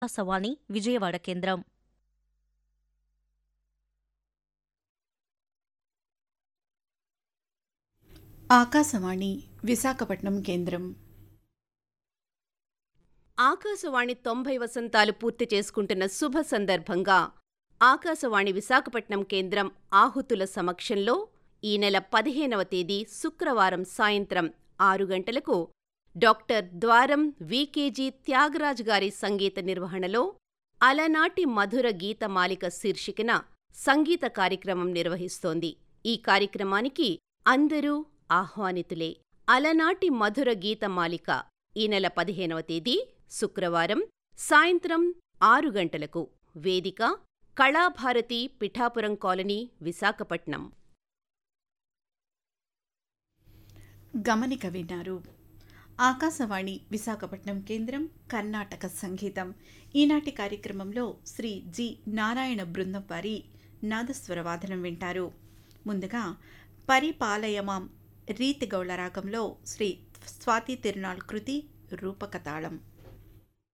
ఆకాశవాణి విజయవాడ కేంద్రం ఆకాశవాణి విశాఖపట్నం కేంద్రం ఆకాశవాణి తొంభై వసంతాలు పూర్తి చేసుకుంటున్న శుభ సందర్భంగా ఆకాశవాణి విశాఖపట్నం కేంద్రం ఆహుతుల సమక్షంలో ఈ నెల పదిహేనవ తేదీ శుక్రవారం సాయంత్రం ఆరు గంటలకు డాక్టర్ ద్వారం వికేజీ త్యాగరాజ్ గారి సంగీత నిర్వహణలో అలనాటి మధుర గీతమాలిక శీర్షికన సంగీత కార్యక్రమం నిర్వహిస్తోంది ఈ కార్యక్రమానికి అందరూ ఆహ్వానితులే అలనాటి మధుర గీతమాలిక ఈ నెల పదిహేనవ తేదీ శుక్రవారం సాయంత్రం ఆరు గంటలకు వేదిక కళాభారతి పిఠాపురం కాలనీ విశాఖపట్నం గమనిక విన్నారు ఆకాశవాణి విశాఖపట్నం కేంద్రం కర్ణాటక సంగీతం ఈనాటి కార్యక్రమంలో శ్రీ జి నారాయణ బృందం వారి నాదస్వర వాదనం వింటారు ముందుగా పరిపాలయమాం రీతిగౌళ రాగంలో శ్రీ స్వాతి తిరునాళ్ కృతి రూపకతాళం